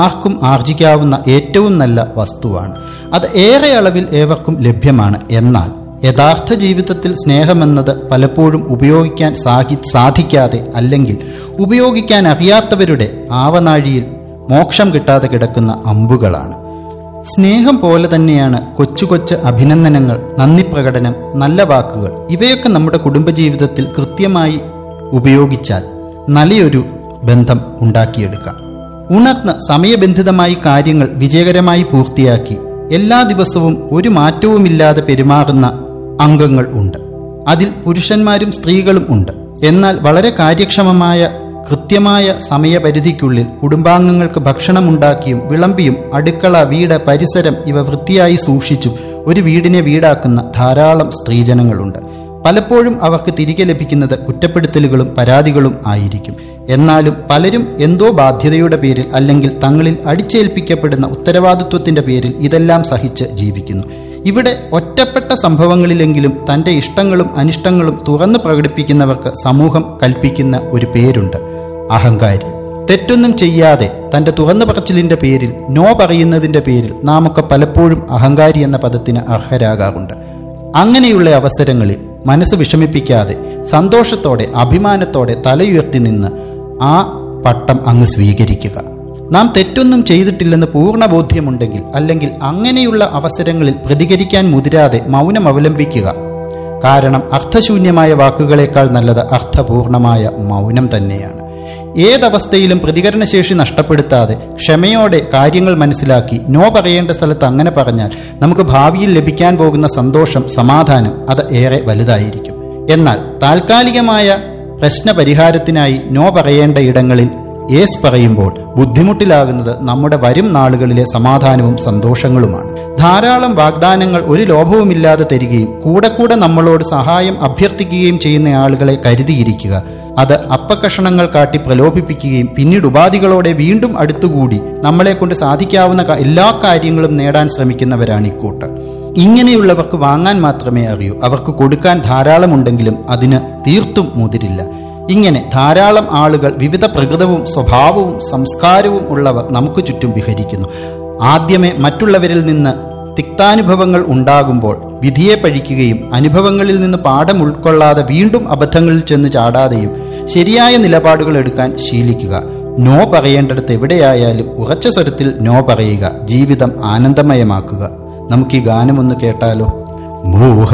ആർക്കും ആർജിക്കാവുന്ന ഏറ്റവും നല്ല വസ്തുവാണ് അത് ഏറെ അളവിൽ ഏവർക്കും ലഭ്യമാണ് എന്നാൽ യഥാർത്ഥ ജീവിതത്തിൽ സ്നേഹമെന്നത് പലപ്പോഴും ഉപയോഗിക്കാൻ സാഹി സാധിക്കാതെ അല്ലെങ്കിൽ ഉപയോഗിക്കാൻ അറിയാത്തവരുടെ ആവനാഴിയിൽ മോക്ഷം കിട്ടാതെ കിടക്കുന്ന അമ്പുകളാണ് സ്നേഹം പോലെ തന്നെയാണ് കൊച്ചു കൊച്ചു അഭിനന്ദനങ്ങൾ നന്ദി പ്രകടനം നല്ല വാക്കുകൾ ഇവയൊക്കെ നമ്മുടെ കുടുംബജീവിതത്തിൽ കൃത്യമായി ഉപയോഗിച്ചാൽ നല്ലയൊരു ബന്ധം ഉണ്ടാക്കിയെടുക്കാം ഉണർന്ന് സമയബന്ധിതമായി കാര്യങ്ങൾ വിജയകരമായി പൂർത്തിയാക്കി എല്ലാ ദിവസവും ഒരു മാറ്റവുമില്ലാതെ പെരുമാറുന്ന അംഗങ്ങൾ ഉണ്ട് അതിൽ പുരുഷന്മാരും സ്ത്രീകളും ഉണ്ട് എന്നാൽ വളരെ കാര്യക്ഷമമായ കൃത്യമായ സമയപരിധിക്കുള്ളിൽ കുടുംബാംഗങ്ങൾക്ക് ഭക്ഷണമുണ്ടാക്കിയും വിളമ്പിയും അടുക്കള വീട് പരിസരം ഇവ വൃത്തിയായി സൂക്ഷിച്ചും ഒരു വീടിനെ വീടാക്കുന്ന ധാരാളം സ്ത്രീജനങ്ങളുണ്ട് പലപ്പോഴും അവർക്ക് തിരികെ ലഭിക്കുന്നത് കുറ്റപ്പെടുത്തലുകളും പരാതികളും ആയിരിക്കും എന്നാലും പലരും എന്തോ ബാധ്യതയുടെ പേരിൽ അല്ലെങ്കിൽ തങ്ങളിൽ അടിച്ചേൽപ്പിക്കപ്പെടുന്ന ഉത്തരവാദിത്വത്തിന്റെ പേരിൽ ഇതെല്ലാം സഹിച്ച് ജീവിക്കുന്നു ഇവിടെ ഒറ്റപ്പെട്ട സംഭവങ്ങളിലെങ്കിലും തന്റെ ഇഷ്ടങ്ങളും അനിഷ്ടങ്ങളും തുറന്നു പ്രകടിപ്പിക്കുന്നവർക്ക് സമൂഹം കൽപ്പിക്കുന്ന ഒരു പേരുണ്ട് അഹങ്കാരി തെറ്റൊന്നും ചെയ്യാതെ തന്റെ തുറന്നു പറച്ചിലിന്റെ പേരിൽ നോ പറയുന്നതിന്റെ പേരിൽ നാം ഒക്കെ പലപ്പോഴും അഹങ്കാരി എന്ന പദത്തിന് അർഹരാകാറുണ്ട് അങ്ങനെയുള്ള അവസരങ്ങളിൽ മനസ്സ് വിഷമിപ്പിക്കാതെ സന്തോഷത്തോടെ അഭിമാനത്തോടെ തലയുയർത്തി നിന്ന് ആ പട്ടം അങ്ങ് സ്വീകരിക്കുക നാം തെറ്റൊന്നും ചെയ്തിട്ടില്ലെന്ന് പൂർണ്ണ ബോധ്യമുണ്ടെങ്കിൽ അല്ലെങ്കിൽ അങ്ങനെയുള്ള അവസരങ്ങളിൽ പ്രതികരിക്കാൻ മുതിരാതെ മൗനം അവലംബിക്കുക കാരണം അർത്ഥശൂന്യമായ വാക്കുകളേക്കാൾ നല്ലത് അർത്ഥപൂർണമായ മൗനം തന്നെയാണ് ഏതവസ്ഥയിലും പ്രതികരണശേഷി നഷ്ടപ്പെടുത്താതെ ക്ഷമയോടെ കാര്യങ്ങൾ മനസ്സിലാക്കി നോ പറയേണ്ട സ്ഥലത്ത് അങ്ങനെ പറഞ്ഞാൽ നമുക്ക് ഭാവിയിൽ ലഭിക്കാൻ പോകുന്ന സന്തോഷം സമാധാനം അത് ഏറെ വലുതായിരിക്കും എന്നാൽ താൽക്കാലികമായ പ്രശ്ന പരിഹാരത്തിനായി നോ പറയേണ്ട ഇടങ്ങളിൽ യേസ് പറയുമ്പോൾ ബുദ്ധിമുട്ടിലാകുന്നത് നമ്മുടെ വരും നാളുകളിലെ സമാധാനവും സന്തോഷങ്ങളുമാണ് ധാരാളം വാഗ്ദാനങ്ങൾ ഒരു ലോഭവുമില്ലാതെ തരികയും കൂടെ കൂടെ നമ്മളോട് സഹായം അഭ്യർത്ഥിക്കുകയും ചെയ്യുന്ന ആളുകളെ കരുതിയിരിക്കുക അത് അപ്പക്കഷണങ്ങൾ കാട്ടി പ്രലോഭിപ്പിക്കുകയും പിന്നീട് ഉപാധികളോടെ വീണ്ടും അടുത്തുകൂടി നമ്മളെ കൊണ്ട് സാധിക്കാവുന്ന ക- എല്ലാ കാര്യങ്ങളും നേടാൻ ശ്രമിക്കുന്നവരാണ് ഇക്കൂട്ടർ ഇങ്ങനെയുള്ളവർക്ക് വാങ്ങാൻ മാത്രമേ അറിയൂ അവർക്ക് കൊടുക്കാൻ ധാരാളമുണ്ടെങ്കിലും അതിന് തീർത്തും മുതിരില്ല ഇങ്ങനെ ധാരാളം ആളുകൾ വിവിധ പ്രകൃതവും സ്വഭാവവും സംസ്കാരവും ഉള്ളവർ നമുക്ക് ചുറ്റും വിഹരിക്കുന്നു ആദ്യമേ മറ്റുള്ളവരിൽ നിന്ന് തിക്താനുഭവങ്ങൾ ഉണ്ടാകുമ്പോൾ വിധിയെ പഴിക്കുകയും അനുഭവങ്ങളിൽ നിന്ന് പാഠം ഉൾക്കൊള്ളാതെ വീണ്ടും അബദ്ധങ്ങളിൽ ചെന്ന് ചാടാതെയും ശരിയായ നിലപാടുകൾ എടുക്കാൻ ശീലിക്കുക നോ പറയേണ്ടടുത്ത് എവിടെയായാലും ഉറച്ച സ്വരത്തിൽ നോ പറയുക ജീവിതം ആനന്ദമയമാക്കുക നമുക്ക് ഈ ഗാനം ഒന്ന് കേട്ടാലോ മോഹ